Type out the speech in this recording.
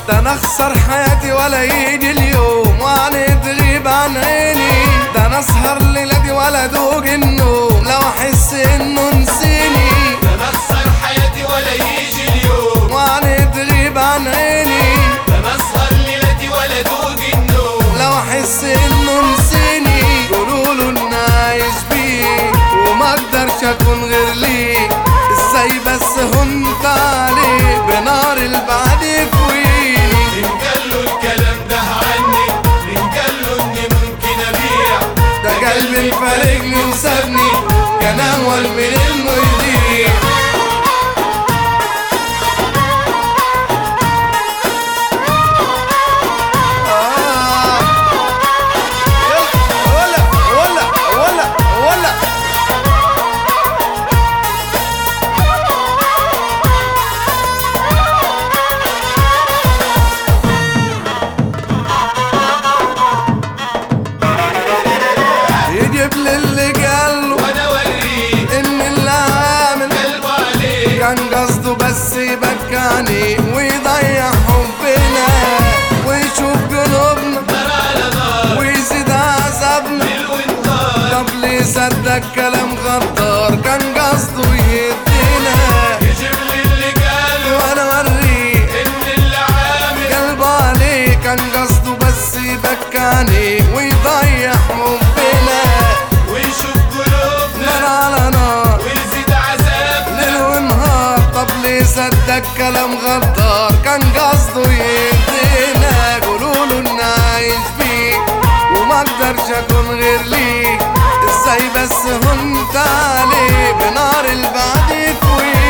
ده انا اخسر حياتي ولا يجي اليوم وانا تغيب عن عيني ده انا اسهر ليلتي ولا ادوق النوم لو احس انه نسيني انا اخسر حياتي ولا يجي اليوم وانا تغيب عن عيني انا اسهر ليلتي ولا دوق النوم لو احس انه نسيني قولوله اني عايش بيه وما اقدرش اكون غير ليه ازاي بس هنت عليه بنار البعد يكويني من قال له الكلام ده عني من قال له اني ممكن ابيع ده قلبي فارقني وسابني كان اول من انه يضيع آه. يلا ولا ولا ولا ولا يجيب لي اللي قاله وانا اوريه ان اللي عامل قلبه عليه كان قصده بس يبكاني ويضيع حبنا ويشوف قلوبنا نار على نار ويزيد عذابنا ليل ونهار طب ليه صدق كلام غدار كان قصده يدينا يجيب لي اللي قاله وانا اوريه ان اللي عامل قلبه عليه كان قصده بس يبكاني ويضيع حبنا ويشوف قلوبنا نار على نار ويزيد عذابنا ليل ونهار طب ليه صدق كلام غدار كان قصده يدينا قولوله اني عايش بيه وما اقدرش اكون غير ليه ازاي بس هنت عليه بنار البعد يكوي